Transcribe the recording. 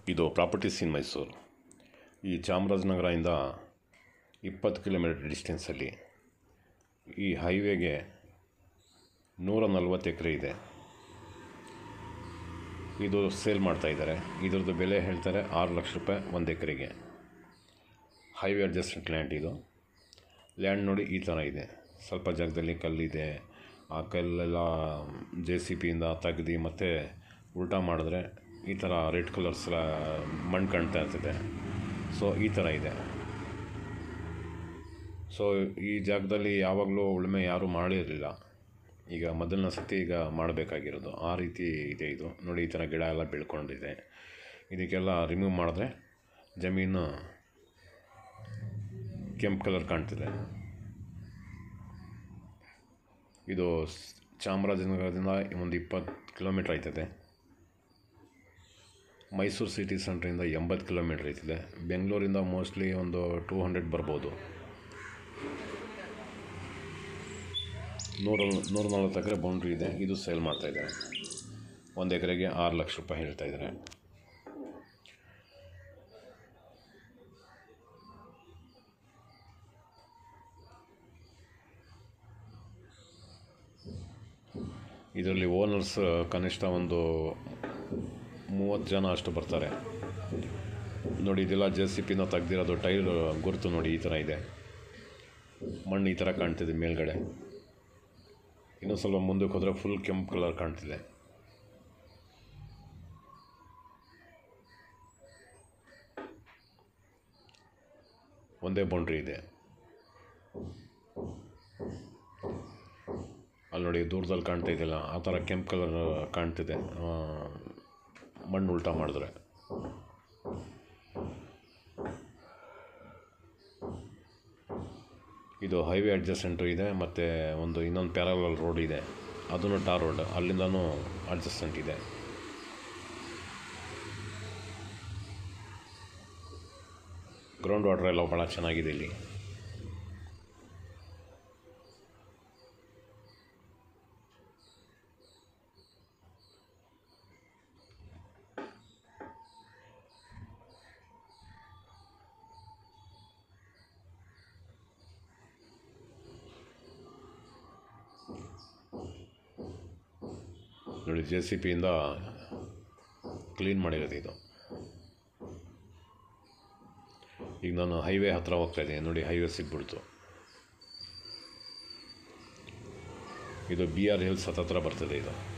ಇದು ಪ್ರಾಪರ್ಟೀಸ್ ಇನ್ ಮೈಸೂರು ಈ ಚಾಮರಾಜನಗರದಿಂದ ಇಪ್ಪತ್ತು ಕಿಲೋಮೀಟರ್ ಡಿಸ್ಟೆನ್ಸಲ್ಲಿ ಈ ಹೈವೇಗೆ ನೂರ ನಲ್ವತ್ತು ಎಕರೆ ಇದೆ ಇದು ಸೇಲ್ ಮಾಡ್ತಾ ಇದ್ದಾರೆ ಇದ್ರದ್ದು ಬೆಲೆ ಹೇಳ್ತಾರೆ ಆರು ಲಕ್ಷ ರೂಪಾಯಿ ಒಂದು ಎಕರೆಗೆ ಹೈವೇ ಅಡ್ಜಸ್ಟೆಂಟ್ ಲ್ಯಾಂಡ್ ಇದು ಲ್ಯಾಂಡ್ ನೋಡಿ ಈ ಥರ ಇದೆ ಸ್ವಲ್ಪ ಜಾಗದಲ್ಲಿ ಕಲ್ಲಿದೆ ಆ ಕಲ್ಲೆಲ್ಲ ಜೆ ಸಿ ಪಿಯಿಂದ ತೆಗ್ದು ಮತ್ತೆ ಉಲ್ಟಾ ಮಾಡಿದ್ರೆ ಈ ಥರ ರೆಡ್ ಕಲರ್ಸ್ ಮಣ್ಣು ಕಾಣ್ತಾ ಇರ್ತದೆ ಸೊ ಈ ಥರ ಇದೆ ಸೊ ಈ ಜಾಗದಲ್ಲಿ ಯಾವಾಗಲೂ ಉಳುಮೆ ಯಾರೂ ಮಾಡಿರಲಿಲ್ಲ ಈಗ ಮೊದಲನೇ ಸತಿ ಈಗ ಮಾಡಬೇಕಾಗಿರೋದು ಆ ರೀತಿ ಇದೆ ಇದು ನೋಡಿ ಈ ಥರ ಗಿಡ ಎಲ್ಲ ಬೆಳ್ಕೊಂಡಿದೆ ಇದಕ್ಕೆಲ್ಲ ರಿಮೂವ್ ಮಾಡಿದ್ರೆ ಜಮೀನು ಕೆಂಪು ಕಲರ್ ಕಾಣ್ತಿದೆ ಇದು ಸ್- ಚಾಮರಾಜನಗರದಿಂದ ಒಂದು ಇಪ್ಪತ್ತು ಕಿಲೋಮೀಟ್ರ್ ಆಯ್ತದೆ ಮೈಸೂರು ಸಿಟಿ ಸೆಂಟ್ರಿಂದ ಎಂಬತ್ತು ಕಿಲೋಮೀಟ್ರ್ ಐತಿದೆ ಬೆಂಗಳೂರಿಂದ ಮೋಸ್ಟ್ಲಿ ಒಂದು ಟೂ ಹಂಡ್ರೆಡ್ ಬರ್ಬೋದು ನೂರ ನೂರ ನಲ್ವತ್ತು ಎಕರೆ ಬೌಂಡ್ರಿ ಇದೆ ಇದು ಸೇಲ್ ಮಾಡ್ತಾ ಇದ್ದಾರೆ ಒಂದು ಎಕರೆಗೆ ಆರು ಲಕ್ಷ ರೂಪಾಯಿ ಹೇಳ್ತಾ ಇದ್ದಾರೆ ಇದರಲ್ಲಿ ಓನರ್ಸ್ ಕನಿಷ್ಠ ಒಂದು ಮೂವತ್ತು ಜನ ಅಷ್ಟು ಬರ್ತಾರೆ ನೋಡಿ ಇದೆಲ್ಲ ಜೆ ಸಿ ಪಿನ ತೆಗ್ದಿರೋದು ಟೈರ್ ಗುರುತು ನೋಡಿ ಈ ಥರ ಇದೆ ಮಣ್ಣು ಈ ಥರ ಕಾಣ್ತಿದೆ ಮೇಲ್ಗಡೆ ಇನ್ನೂ ಸ್ವಲ್ಪ ಮುಂದಕ್ಕೆ ಹೋದರೆ ಫುಲ್ ಕೆಂಪು ಕಲರ್ ಕಾಣ್ತಿದೆ ಒಂದೇ ಬೌಂಡ್ರಿ ಇದೆ ಅಲ್ಲಿ ನೋಡಿ ದೂರದಲ್ಲಿ ಕಾಣ್ತಾ ಇದೆಯಲ್ಲ ಆ ಥರ ಕೆಂಪು ಕಲರ್ ಕಾಣ್ತಿದೆ ಆ, ಮಣ್ಣು ಉಲ್ಟಾ ಮಾಡಿದ್ರೆ ಇದು ಹೈವೇ ಅಡ್ಜಸ್ಟೆಂಟು ಇದೆ ಮತ್ತು ಒಂದು ಇನ್ನೊಂದು ಪ್ಯಾರಲಲ್ ರೋಡ್ ಇದೆ ಅದನ್ನು ಟಾರ್ ರೋಡ್ ಅಲ್ಲಿಂದನೂ ಅಡ್ಜಸ್ಟೆಂಟ್ ಇದೆ ಗ್ರೌಂಡ್ ವಾಟರ್ ಎಲ್ಲ ಭಾಳ ಚೆನ್ನಾಗಿದೆ ಇಲ್ಲಿ ನೋಡಿ ಜೆ ಸಿ ಪಿಯಿಂದ ಕ್ಲೀನ್ ಮಾಡಿರೋದು ಇದು ಈಗ ನಾನು ಹೈವೇ ಹತ್ತಿರ ಹೋಗ್ತಾ ಇದ್ದೀನಿ ನೋಡಿ ಹೈವೇ ಸಿಗ್ಬಿಡ್ತು ಇದು ಬಿ ಆರ್ ಹಿಲ್ಸ್ ಹತ್ತತ್ರ ಬರ್ತದೆ ಇದು